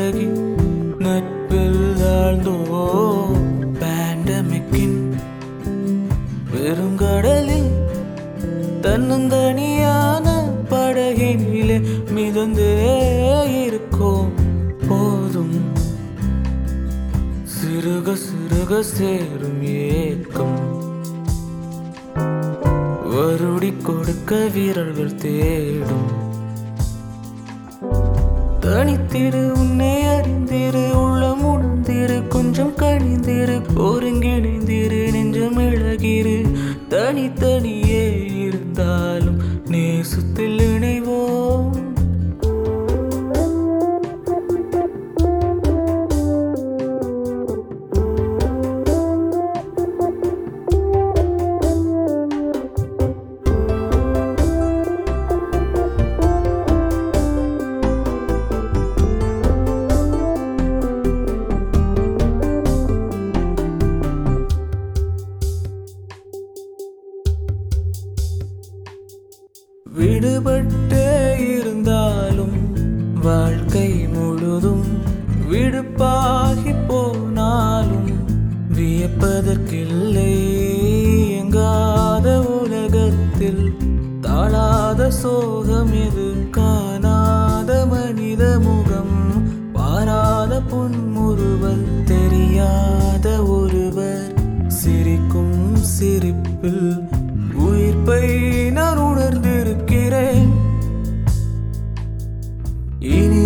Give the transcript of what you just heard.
பழகி நட்பில் ஆழ்ந்தோ பேண்டமிக்கின் பெருங்கடலில் தன்னந்தனியான படகினிலே மிதந்தே இருக்கோம் போதும் சிறுக சிறுக சேரும் ஏக்கம் வருடி கொடுக்க வீரர்கள் தேடும் தனித்திரு உன்னை அறிந்திரு உள்ளம் உணர்ந்திரு கொஞ்சம் கணிந்திரு ஒருங்கிணைந்திரு நெஞ்சம் இழகிரு தனித்தனியே இருந்தாலும் நேசத்தில் இணைவோம் விடுபட்டே இருந்தாலும் வாழ்க்கை முழுதும் விடுப்பாகி போனாலும் வியப்பதற்கில்லை எங்காத உலகத்தில் தாழாத சோகம் எது காணாத மனித முகம் பாராத புன்முறுவல் தெரியாத ஒருவர் சிரிக்கும் சிரிப்பில் உயிர்ப்பை நான் உணர்ந்திருக்கிறேன் இனி